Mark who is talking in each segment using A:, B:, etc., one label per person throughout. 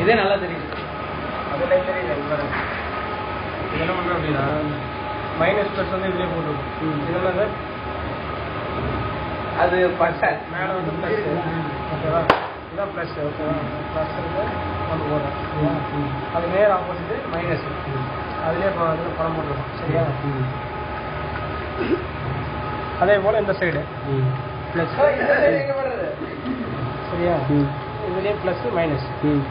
A: இதே நல்லா தெரியுது
B: அது லைட் தெரியல இது பாருங்க இது என்ன பண்ணுறோம் அப்படின்னா மைனஸ் ப்ளஸ் வந்து இதுலேயே போட்டுருக்கும் இதெல்லாம் சார்
A: அது பட்டை
B: மேலே வந்து ப்ளஸ் ஓகேவா இதுதான் ப்ளஸ் ஓகேவா ப்ளஸ் இருக்கு கொண்டு போடுறோம் அது நேர் ஆப்போசிட்டு மைனஸ் அதுலேயே இப்போ அதில் பணம் போட்டுருக்கோம் சரியா அதே போல் இந்த சைடு ப்ளஸ் சரியா இதுலேயே ப்ளஸ் மைனஸ்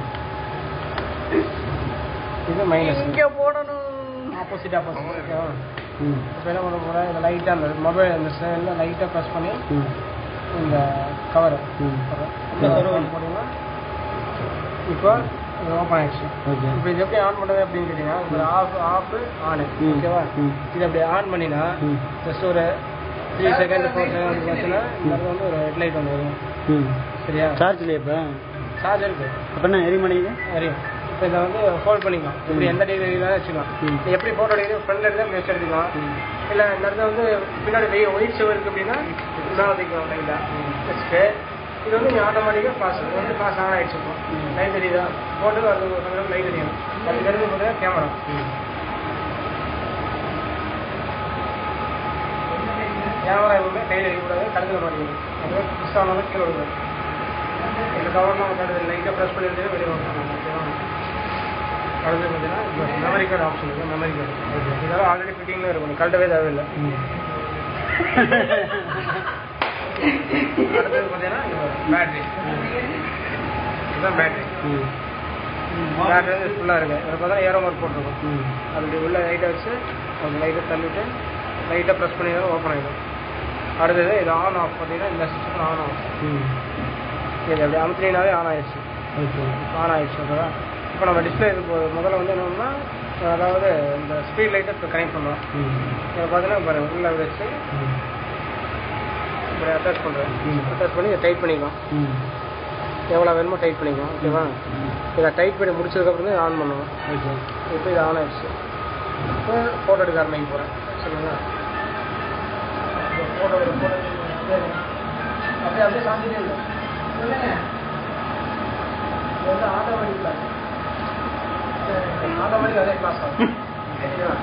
B: இது மைனஸ்
A: இங்க போடணும்
B: ஆப்போசிட் ஆப்போசிட் ஓகேவா இப்போ என்ன பண்ண போகிறேன் இந்த லைட்டாக அந்த மொபைல் அந்த சைடில் லைட்டாக ப்ரெஸ் பண்ணி இந்த கவர் இந்த கவர் போட்டிங்கன்னா இப்போ இது ஓப்பன் ஆயிடுச்சு இப்போ இது எப்படி ஆன் பண்ணுறது அப்படின்னு கேட்டிங்கன்னா ஒரு ஆஃப் ஆஃப் ஆனு ஓகேவா இது அப்படி ஆன் பண்ணினா ஜஸ்ட் ஒரு த்ரீ செகண்ட் ஃபோர் செகண்ட் பார்த்தீங்கன்னா இந்த இடத்துல வந்து ஒரு ஹெட்லைட் ஒன்று வரும் சரியா
C: சார்ஜ்ல இப்போ
B: சார்ஜ் இருக்கு
C: அப்போ என்ன எரி மாட்டேங்குது
B: வரையும் இப்போ இதை வந்து ஹோல்ட் பண்ணிக்கலாம் இப்படி எந்த டிகிரியில் வச்சுக்கலாம்
C: ம்.
B: நீ எப்படி ஃபோட்டோ எடுக்கிறது ஃப்ரண்ட்ல இருந்தால் பெஸ்ட் எடுத்துக்கலாம் இல்லை இந்த இடத்துல வந்து பின்னாடி வெயில் ஒயிட் ஷவர் இருக்குது அப்படின்னா இப்படிதான் வச்சுக்கலாம் லைட்டாக வச்சுட்டு இது வந்து நீ ஆட்டோமேட்டிக்காக பாஸ் இது வந்து பாஸ் ஆன் ஆகிடுச்சு இப்போ லைட் தெரியுதா போட்டு அது ஒரு கொஞ்சம் லைட் தெரியும் அது தெரிஞ்சு பார்த்தீங்கன்னா கேமரா கேமரா எப்பவுமே கையில் இருக்கக்கூடாது கழுத்தில் மாட்டிக்கணும் அதுவே மிஸ் ஆனாலும் கீழே விடுங்க இந்த கவர்லாம் வந்து லைட்டாக ப்ரெஸ் பண்ணிட்டு வெளியே வரணும் ஓகேவா அடுத்து பார்த்தீங்கன்னா மெமரி கார்டு ஆப்ஷன் இருக்குது மெமரி கார்டு இதெல்லாம் ஆல்ரெடி ஃபிட்டிங்கில் இருக்கும் கழட்டவே தேவையில்லை அடுத்தது பார்த்தீங்கன்னா பேட்ரி இதுதான் பேட்ரி பேட்ரி வந்து ஃபுல்லாக இருக்குது இதில் பார்த்தா ஏரோ மார்க் போட்டிருக்கோம் அப்படி உள்ள லைட்டை வச்சு அந்த லைட்டை தள்ளிட்டு லைட்டாக ப்ரெஸ் பண்ணி ஓப்பன் ஆகிடும் அடுத்தது இது ஆன் ஆஃப் பார்த்தீங்கன்னா இந்த சிஸ்டம் ஆன் ஆஃப் இது அப்படி அமுத்தினாவே ஆன் ஆயிடுச்சு ஆன் ஆயிடுச்சு ஓகேவா இப்போ நம்ம டிஸ்பிளே இது போ- முதல்ல வந்து என்னன்னா அதாவது இந்த ஸ்பீட் லைட்டை இப்போ கனெக்ட் பண்ணுறோம் இதை பார்த்தீங்கன்னா பாருங்க உள்ள வச்சு இப்படி அட்டாச் பண்ணுறேன் அட்டாச் பண்ணி இதை டைட் பண்ணிக்கலாம் எவ்வளோ வேணுமோ டைட் பண்ணிக்கலாம் ஓகேவா இதை டைட் பண்ணி முடிச்சதுக்கப்புறம் தான் ஆன் பண்ணுவோம் இப்போ இது ஆன் ஆயிடுச்சு இப்போ ஃபோட்டோ எடுக்க ஆரம்பிக்க போகிறேன் சரிங்களா ஃபோட்டோ ஃபோட்டோ அப்படியே அப்படியே சாஞ்சிட்டே இல்லை சொல்லுங்க இது வந்து ஆட்டோமேட்டிக் கிளாஸ் ஆட்டோமேட்டிக் அதே கிளாஸ் ஆகும் சரிங்களா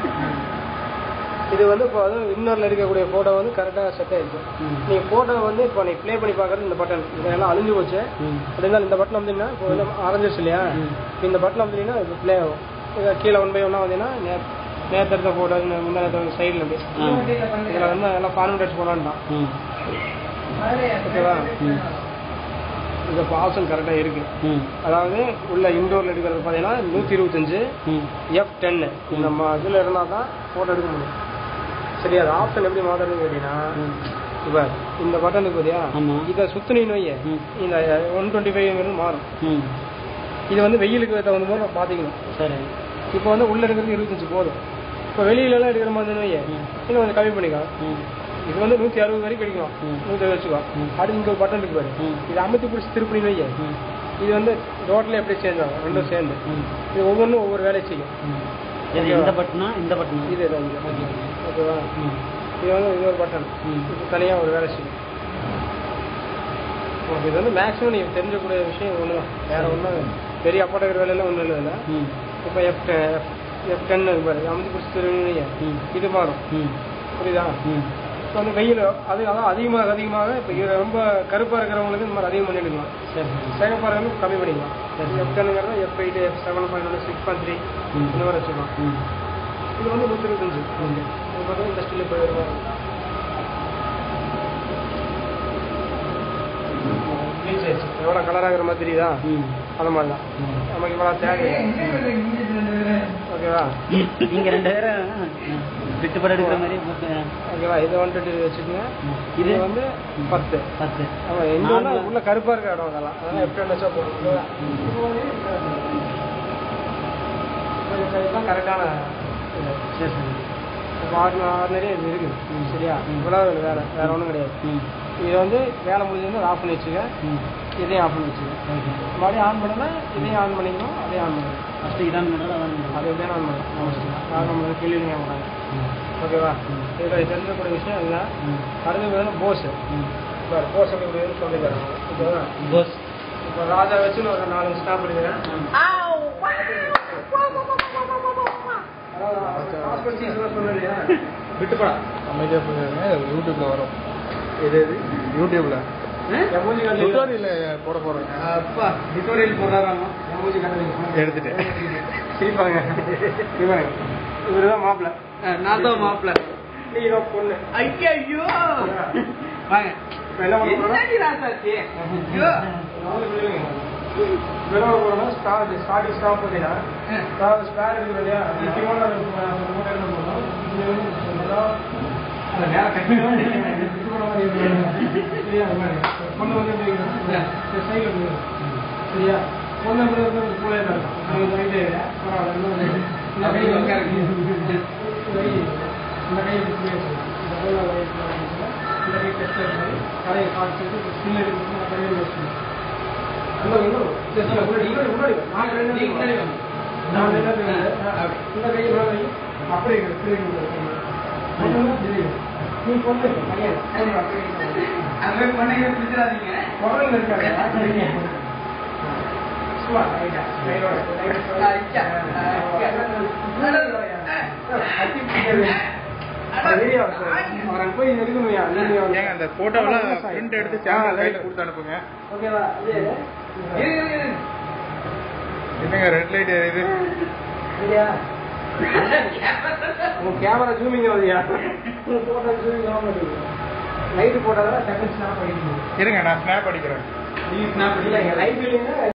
B: இது வந்து இப்போ வந்து இன்னரில் இருக்கக்கூடிய ஃபோட்டோ வந்து கரெக்டாக செட் ஆயிருக்கு நீங்கள் ஃபோட்டோ வந்து இப்போ நீ ப்ளே பண்ணி பார்க்குறது இந்த பட்டன் இதெல்லாம் அழிஞ்சு போச்சு அப்படி இருந்தாலும் இந்த பட்டன் வந்தீங்கன்னா இப்போ வந்து ஆரஞ்சிருச்சு இல்லையா இந்த பட்டன் வந்தீங்கன்னா இது ப்ளே ஆகும் இதை கீழே ஒன் பை ஒன்னாக வந்தீங்கன்னா நே நேற்று எடுத்த ஃபோட்டோ முன்னாடி சைடில் அப்படி இதில் வந்து எல்லாம் ஃபார்மெட் போனான்டான் ஓகேவா இது இப்போ ஆப்ஷன் கரெக்டாக இருக்கு அதாவது உள்ள இன்டோரில் எடுக்கிறது பார்த்தீங்கன்னா நூற்றி இருபத்தஞ்சு எஃப் டென்னு நம்ம இதில் இருந்தால் தான் ஃபோட்டோ எடுக்க முடியும் சரி அது ஆப்ஷன் எப்படி மாற்றுறதுன்னு கேட்டீங்கன்னா இப்போ இந்த பட்டனுக்கு பார்த்தியா
C: ஆமா.
B: இதை சுற்றினு வைய
C: ம்.
B: இந்த ஒன் டுவெண்ட்டி ஃபைவ் மாறும்
C: ம்
B: இது வந்து வெயிலுக்கு தகுந்த மாதிரி நம்ம பார்த்துக்கணும்
C: சரி
B: இப்போ வந்து உள்ள இருக்கிறது இருபத்தஞ்சு போதும் இப்போ வெளியிலலாம் எடுக்கிற மாதிரி வைய
C: ம்.
B: இன்னும் கொஞ்சம் கம்மி பண்ணிக்கலாம்
C: ம்
B: இது வந்து நூற்றி அறுபது வரைக்கும் கிடைக்கும்
C: ம்.
B: நூற்றி வச்சுக்கோ
C: ம்.
B: அடுத்து இங்கே ஒரு பட்டன் இருக்கு பாரு
C: ம்.
B: இது அமுத்தி பிடிச்சி திருப்பி வைய
C: ம்
B: இது வந்து ரோட்டில் எப்படி சேஞ்ச் ஆகும் ரெண்டும் சேர்ந்து
C: ம்
B: இது ஒவ்வொன்றும் ஒவ்வொரு வேலையை செய்யும்
C: ம் இது இந்த பட்டனா இந்த பட்டனா
B: இது இதான் இங்க. ஓகேவா
C: ம்
B: இது வந்து இது ஒரு பட்டன்
C: ம்.
B: இது தனியாக ஒரு வேலை செய்யும் ஓகே இது வந்து மேக்ஸிமம் நீங்கள் தெரிஞ்சக்கூடிய விஷயம் ஒன்று தான் வேறு ஒன்றும் பெரிய அப்பாட்டக்கிற வேலையெல்லாம் ஒன்றும் இல்லை இல்லை
C: ம்
B: இப்போ எஃப் எஃப் எஃப் டென் பாரு அமைச்சு பிடிச்சி திருவிங்க
C: ம்.
B: இது மாறும்
C: ம்
B: புரியுதா
C: ம்
B: இப்போ வந்து வெயில் அது அதான் அதிகமாக அதிகமாக இப்போ இது ரொம்ப கருப்பாக இருக்கிறவங்களுக்கு இந்த மாதிரி அதிகம் பண்ணி எடுக்கலாம்
C: சரி சரி
B: சேகப்பாக இருக்கிறவங்களுக்கு கம்மி பண்ணிக்கலாம் எஃப் டென்னுங்கிறது F eight F seven point ஒன்று சிக்ஸ் பாயிண்ட் த்ரீ
C: ம்.
B: இந்த மாதிரி வச்சுக்கலாம்
C: ம்
B: இது வந்து நூற்றி இருபத்தஞ்சு இது பார்த்தீங்கன்னா இந்த ஸ்டில் போய் வருவாங்க ப்ளீஸ் ஆயிடுச்சு எவ்வளோ கலர் ஆகிற மாதிரி தெரியுதா
C: ம்
B: அந்த மாதிரி தான்
C: ம்
B: நமக்கு இவ்வளோ தேவை ஓகேவா
C: நீங்க ரெண்டு பேரும் விட்டு படம் எடுக்கிற மாதிரி போட்டு-
B: ஓகேவா இதை வந்துட்டு வச்சுக்கோங்க
C: ம்.
B: இது
C: இது
B: வந்து பத்து
C: பத்து
B: ஆமாம் எந்த ஒன்று உள்ள கருப்பாக இருக்க இடம் அதெல்லாம் அதெல்லாம் எப்படி வச்சா போதும் ஓகேவா?
C: ம்.
B: இப்போ வந்து இது இதுதான் கரெக்டான இது
C: சரி சரி
B: இப்போ ஆறு ஆறுனரே இது இருக்குது
C: ம்.
B: சரியா இவ்வளோ வேலை வேறு ஒன்றும் கிடையாது
C: ம்
B: இது வந்து வேலை முடிஞ்சது ஆஃப் பண்ணி வச்சுக்க
C: ம்
B: இதையும் ஆஃப் பண்ணி வச்சுக்க
C: ஓகே
B: மறுபடியும் ஆன் பண்ணுனா இதையும் ஆன் பண்ணிக்கணும் அதையும் ஆன் பண்ணணும்
C: ஃபஸ்ட்டு இதான் பண்ணுறது அதான்
B: அது
C: பண்ணுறது
B: எப்படியும் ஆன் பண்ணணும் அவசியம் நான் நம்ம கேள்வி மாட்டாங்க
C: ம்
B: ஓகேவா
C: ம்.
B: இதில் தெரிஞ்சக்கூடிய விஷயம் இல்லை
C: ம்
B: அடுத்து பார்த்தீங்கன்னா போஸ்
C: ம்
B: இப்போ போஸ் எப்படி சொல்லி தரேன் ஓகேவா
C: பஸ்
B: இப்போ ராஜா வச்சு நான் ஒரு நாலு ஸ்டாப் பண்ணிக்கிறேன்
A: ஆ
B: ஹாஸ்பிட்டல் சீஸ்லாம் சொன்னேன் இல்லையா
C: விட்டுப்படா
A: அமைதியாக போயிருங்க யூடியூப்ல வரும்
C: எது எது
A: யூடியூப்ல
B: என் மூஞ்சி காட்டுறீங்களா?
A: டுட்டோரியல் போட போறேன்
C: அப்பா டிட்டோரியல் போடுறாராமா
B: என் மூஞ்சி காட்டுறீங்களா?
A: எடுத்துட்டு
B: சிரிப்பாங்க சிரிப்பாங்க இவருதான் மாப்பிள்ள
C: நான் தான் மாப்பிள்ள
B: நீ தான் பொண்ணு
C: ஐயோ வாங்க
B: இப்ப என்ன பண்ண போறோம்
C: என்னடி ராசாச்சி ஐயோ
B: வெளில போறோம்னா ஸ்டார் ஸ்டார்டிங் ஸ்டாப் பார்த்தீங்கன்னா அதாவது ஸ்பேர் இருக்குது இல்லையா முக்கியமான ஒரு மூட்டை என்ன பண்ணணும் இது வந்து சொல்லலாம் அந்த நேரம் கட்டிக்கலாம் இது பண்ண மாதிரி இருக்கு. சரியா அது மாதிரி பொண்ணு வந்து இப்படி இந்த சைடில் போயிடும் சரியா பொண்ணு அப்படி வந்து இந்த கூலையில இருக்கும் அது ஒரு idea இல்லை. பரவாயில்ல, இன்னும் வந்து இந்த கை
C: அப்படியே
B: வந்து
C: உட்காருங்க.
B: இந்த கை இந்த கை இப்படி வச்சுக்கணும். இந்த ரோலர் வயசுல வச்சுக்கணும். இந்த கை டெஸ்ட் பண்ணி தலையை காமிச்சிட்டு ஸ்கில் எடுத்து நான் கையில் வச்சுக்கணும் இன்னும் இன்னும் சரி, சரி, முன்னாடி முன்னாடி முன்னாடி வா. நான் ரெண்டு
C: நீங்க முன்னாடி வாங்க.
B: நான் ரெண்டு பேரும்
C: ஆ,
B: இல்லை.
C: அப்படி.
B: இந்த கை மேல வை. அப்படியே இரு, இப்படி இரு. பொண்ணுன்னா தெரியும். நீ பொண்ணு, பையன். பொண்ணு, அப்படியே இரு.
C: அது மாதிரி பண்ணையில பிடிச்சிடாதீங்க
B: குரல்ல இருக்காது. சும்மா, லைட்டா, கையோட, லைட்டா.
C: ஐயா, ஐயா.
B: அத்தி பிடிக்காது. அது வீடியோ சார். அவரை போய் எடுக்கணும்யா. வீடியோ.
A: ஏங்க அந்த போட்டோவெல்லாம் பிரிண்ட் எடுத்து சேனல் கையில் கொடுத்து அனுப்புங்க
B: ஓகேவா? இது,
C: இரு, இரு, இரு.
A: என்னங்க ரெட் லைட் எரியுது
B: சரியா? உன் கேமரா ஜூமிங் ஆகுதுயா உன் போட்டோ ஜூமிங் ஆக மாட்டேங்குது லைட் போட்டாதான் செகண்ட் ஸ்னாப் பண்ணிக்கணும்
A: இருங்க நான் ஸ்னாப் அடிக்கிறேன்
C: நீ snap
B: இல்லைங்க லைட் இல்லைன்னா